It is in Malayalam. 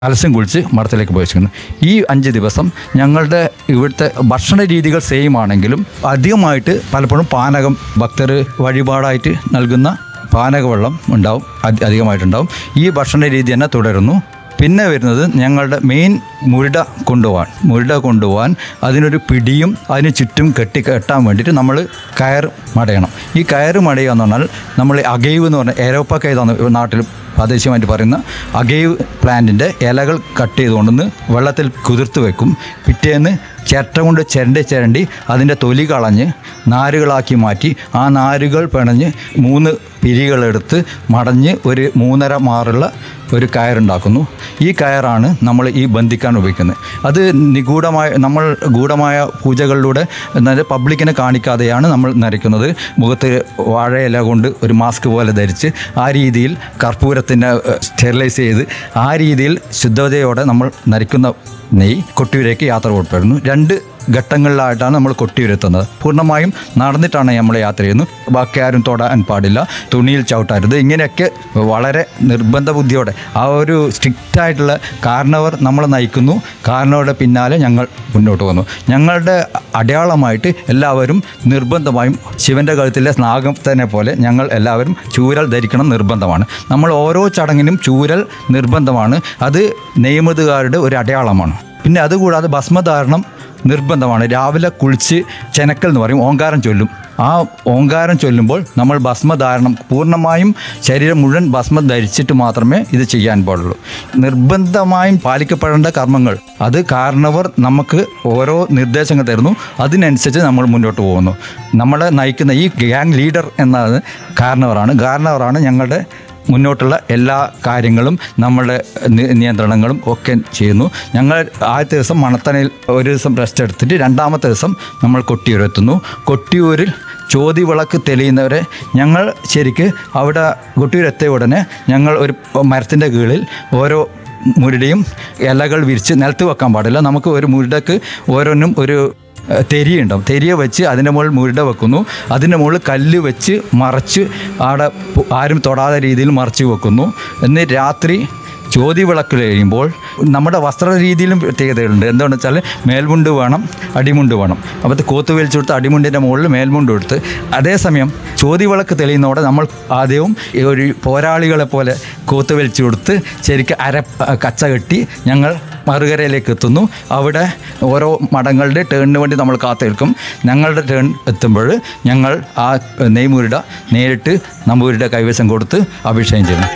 കലശം കുളിച്ച് മഠത്തിലേക്ക് പ്രവേശിക്കുന്നു ഈ അഞ്ച് ദിവസം ഞങ്ങളുടെ ഇവിടുത്തെ ഭക്ഷണ രീതികൾ സെയിം ആണെങ്കിലും അധികമായിട്ട് പലപ്പോഴും പാനകം ഭക്തർ വഴിപാടായിട്ട് നൽകുന്ന പാനക വെള്ളം ഉണ്ടാവും അധി- അധികമായിട്ടുണ്ടാവും ഈ ഭക്ഷണ രീതി തന്നെ തുടരുന്നു പിന്നെ വരുന്നത് ഞങ്ങളുടെ മെയിൻ മുരുട കൊണ്ടുപോകാൻ മുരുട കൊണ്ടുപോകാൻ അതിനൊരു പിടിയും അതിന് ചുറ്റും കെട്ടി കെട്ടാൻ വേണ്ടിയിട്ട് നമ്മൾ കയർ മടയണം ഈ കയർ മടയുക എന്ന് പറഞ്ഞാൽ നമ്മൾ അഗൈവ് എന്ന് പറഞ്ഞ ഏരോപ്പക്ക ഇതാണ് നാട്ടിൽ പ്രാദേശികമായിട്ട് പറയുന്ന അഗൈവ് പ്ലാന്റിൻ്റെ ഇലകൾ കട്ട് ചെയ്തുകൊണ്ടുവന്ന് വെള്ളത്തിൽ കുതിർത്ത് വെക്കും പിറ്റേന്ന് ചിരട്ട കൊണ്ട് ചിരണ്ടി ചിരണ്ടി അതിൻ്റെ തൊലി കളഞ്ഞ് നാരുകളാക്കി മാറ്റി ആ നാരുകൾ പിണഞ്ഞ് മൂന്ന് പിരികളെടുത്ത് മടഞ്ഞ് ഒരു മൂന്നര മാറുള്ള ഒരു കയറുണ്ടാക്കുന്നു ഈ കയറാണ് നമ്മൾ ഈ ബന്ധിക്കാൻ ഉപയോഗിക്കുന്നത് അത് നിഗൂഢമായ നമ്മൾ ഗൂഢമായ പൂജകളിലൂടെ എന്നാൽ പബ്ലിക്കിനെ കാണിക്കാതെയാണ് നമ്മൾ നരയ്ക്കുന്നത് മുഖത്ത് വാഴയില കൊണ്ട് ഒരു മാസ്ക് പോലെ ധരിച്ച് ആ രീതിയിൽ കർപ്പൂരത്തിനെ സ്റ്റെറിലൈസ് ചെയ്ത് ആ രീതിയിൽ ശുദ്ധതയോടെ നമ്മൾ നരയ്ക്കുന്ന നെയ് കൊട്ടിയൂരേക്ക് യാത്ര പുറപ്പെടുന്നു രണ്ട് ഘട്ടങ്ങളിലായിട്ടാണ് നമ്മൾ കൊട്ടിയൂരെത്തുന്നത് പൂർണ്ണമായും നടന്നിട്ടാണ് നമ്മൾ യാത്ര ചെയ്യുന്നത് ബാക്കി ആരും തൊടാൻ പാടില്ല തുണിയിൽ ചവിട്ടരുത് ഇങ്ങനെയൊക്കെ വളരെ നിർബന്ധ ബുദ്ധിയോടെ ആ ഒരു സ്ട്രിക്റ്റ് ആയിട്ടുള്ള കാരണവർ നമ്മളെ നയിക്കുന്നു കാരണവരുടെ പിന്നാലെ ഞങ്ങൾ മുന്നോട്ട് പോകുന്നു ഞങ്ങളുടെ അടയാളമായിട്ട് എല്ലാവരും നിർബന്ധമായും ശിവൻ്റെ കഴുത്തിലെ സ്നാഗത്തിനെ പോലെ ഞങ്ങൾ എല്ലാവരും ചൂരൽ ധരിക്കണം നിർബന്ധമാണ് നമ്മൾ ഓരോ ചടങ്ങിനും ചൂരൽ നിർബന്ധമാണ് അത് നെയ്മതുകാരുടെ ഒരു അടയാളമാണ് പിന്നെ അതുകൂടാതെ ഭസ്മധാരണം നിർബന്ധമാണ് രാവിലെ കുളിച്ച് ചെനക്കൽ എന്ന് പറയും ഓങ്കാരം ചൊല്ലും ആ ഓങ്കാരം ചൊല്ലുമ്പോൾ നമ്മൾ ഭസ്മധാരണം പൂർണ്ണമായും ശരീരം മുഴുവൻ ഭസ്മം ധരിച്ചിട്ട് മാത്രമേ ഇത് ചെയ്യാൻ പാടുള്ളൂ നിർബന്ധമായും പാലിക്കപ്പെടേണ്ട കർമ്മങ്ങൾ അത് കാരണവർ നമുക്ക് ഓരോ നിർദ്ദേശങ്ങൾ തരുന്നു അതിനനുസരിച്ച് നമ്മൾ മുന്നോട്ട് പോകുന്നു നമ്മളെ നയിക്കുന്ന ഈ ഗ്യാങ് ലീഡർ എന്നത് കാരണവറാണ് കാരണവറാണ് ഞങ്ങളുടെ മുന്നോട്ടുള്ള എല്ലാ കാര്യങ്ങളും നമ്മളുടെ നി- നിയന്ത്രണങ്ങളും ഒക്കെ ചെയ്യുന്നു ഞങ്ങൾ ആദ്യത്തെ ദിവസം മണത്തണയിൽ ഒരു ദിവസം റെസ്റ്റ് എടുത്തിട്ട് രണ്ടാമത്തെ ദിവസം നമ്മൾ കൊട്ടിയൂർ എത്തുന്നു കൊട്ടിയൂരിൽ ചോതി വിളക്ക് തെളിയുന്നവരെ ഞങ്ങൾ ശരിക്ക് അവിടെ കൊട്ടിയൂർ എത്തിയ ഉടനെ ഞങ്ങൾ ഒരു മരത്തിൻ്റെ കീഴിൽ ഓരോ മുരുടയും ഇലകൾ വിരിച്ച് നിലത്ത് വെക്കാൻ പാടില്ല നമുക്ക് ഒരു മുരുടക്ക് ഓരോന്നും ഒരു ഏഹ്, തെരിയുണ്ടാവും തെരിയ വെച്ച് അതിൻ്റെ മുകളിൽ മുരുട വെക്കുന്നു അതിൻ്റെ മുകളിൽ കല്ല് വെച്ച് മറച്ച് ആടെ പു- ആരും തൊടാത്ത രീതിയിൽ മറച്ച് വെക്കുന്നു എന്നിട്ട് രാത്രി ജ്യോതി വിളക്ക് കഴിയുമ്പോൾ നമ്മുടെ വസ്ത്ര രീതിയിലും പ്രത്യേകതകളുണ്ട് എന്താണെന്ന് വെച്ചാൽ മേൽമുണ്ട് വേണം അടിമുണ്ട് വേണം അപ്പോൾ ഇത് കോത്ത് വലിച്ചു കൊടുത്ത് അടിമുണ്ടിൻ്റെ മുകളിൽ മേൽമുണ്ട് കൊടുത്ത് അതേസമയം ജ്യോതി വിളക്ക് തെളിയുന്നതോടെ നമ്മൾ ആദ്യവും ഈ ഒരു പോരാളികളെ പോലെ കോത്ത് വലിച്ചു കൊടുത്ത് ശരിക്കും അര കച്ച കെട്ടി ഞങ്ങൾ മറുകരയിലേക്ക് എത്തുന്നു അവിടെ ഓരോ മഠങ്ങളുടെ ടേണിന് വേണ്ടി നമ്മൾ കാത്തിരിക്കും ഞങ്ങളുടെ ടേൺ എത്തുമ്പോൾ ഞങ്ങൾ ആ നെയ്മുരുട നേരിട്ട് നമ്പൂരിയുടെ കൈവശം കൊടുത്ത് അഭിഷേകം ചെയ്യുന്നു